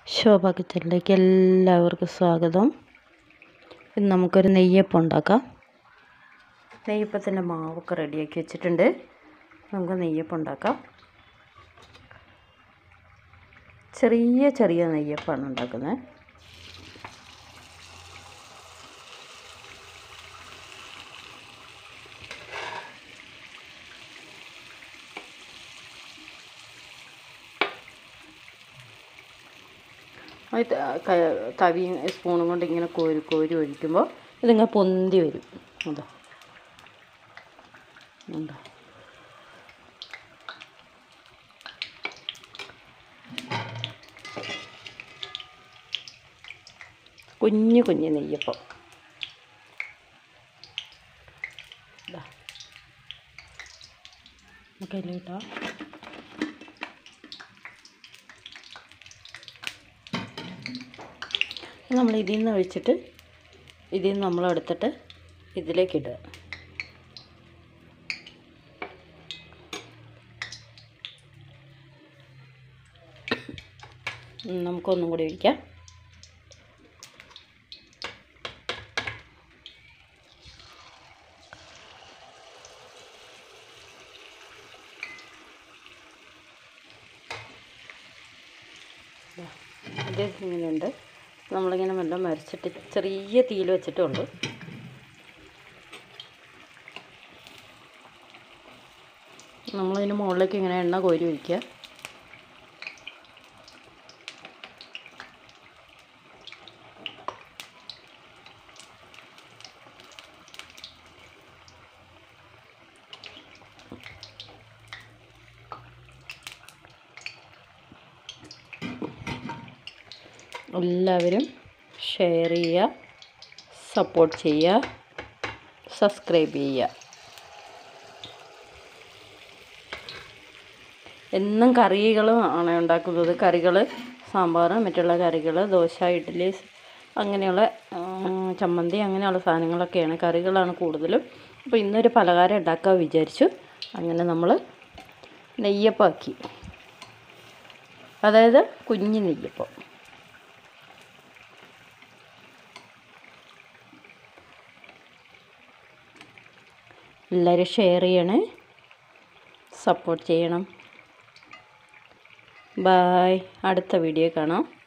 ശോഭ കിച്ചണിലേക്ക് എല്ലാവർക്കും സ്വാഗതം ഇന്ന് നമുക്കൊരു നെയ്യപ്പം ഉണ്ടാക്കാം നെയ്യപ്പത്തിൻ്റെ മാവൊക്കെ റെഡിയാക്കി വെച്ചിട്ടുണ്ട് നമുക്ക് നെയ്യപ്പം ഉണ്ടാക്കാം ചെറിയ ചെറിയ നെയ്യപ്പമാണ് ഉണ്ടാക്കുന്നത് അത് തവിയും സ്പൂണും കൊണ്ട് ഇങ്ങനെ കോരി കോരി ഒഴിക്കുമ്പോൾ ഇതിങ്ങനെ പൊന്തി വരും അതാ എന്താ കുഞ്ഞു കുഞ്ഞു നെയ്യപ്പം ഇതാ നമുക്ക് അതിലിട്ടാം നമ്മൾ ഇതിൽ നിന്ന് ഒഴിച്ചിട്ട് ഇതിൽ നിന്ന് നമ്മൾ എടുത്തിട്ട് ഇതിലേക്ക് ഇടുക നമുക്കൊന്നും കൂടി ഒഴിക്കാം ഇത് ഇങ്ങനെയുണ്ട് നമ്മളിങ്ങനെ മെല്ലെ മരിച്ചിട്ട് ചെറിയ തീയിൽ വെച്ചിട്ടേ ഉള്ളൂ നമ്മളതിന് മുകളിലേക്ക് ഇങ്ങനെ എണ്ണ കോരി ഒഴിക്കുക എല്ലാവരും ഷെയർ ചെയ്യുക സപ്പോർട്ട് ചെയ്യുക സബ്സ്ക്രൈബ് ചെയ്യുക എന്നും കറികളും ആണ് ഉണ്ടാക്കുന്നത് കറികൾ സാമ്പാർ മറ്റുള്ള കറികൾ ദോശ ഇഡ്ഡലി അങ്ങനെയുള്ള ചമ്മന്തി അങ്ങനെയുള്ള സാധനങ്ങളൊക്കെയാണ് കറികളാണ് കൂടുതലും അപ്പോൾ ഇന്നൊരു പലഹാരം ഉണ്ടാക്കാൻ വിചാരിച്ചു അങ്ങനെ നമ്മൾ നെയ്യപ്പാക്കി അതായത് കുഞ്ഞു നെയ്യപ്പം എല്ലാവരും ഷെയർ ചെയ്യണേ സപ്പോർട്ട് ചെയ്യണം ബായ് അടുത്ത വീഡിയോ കാണാം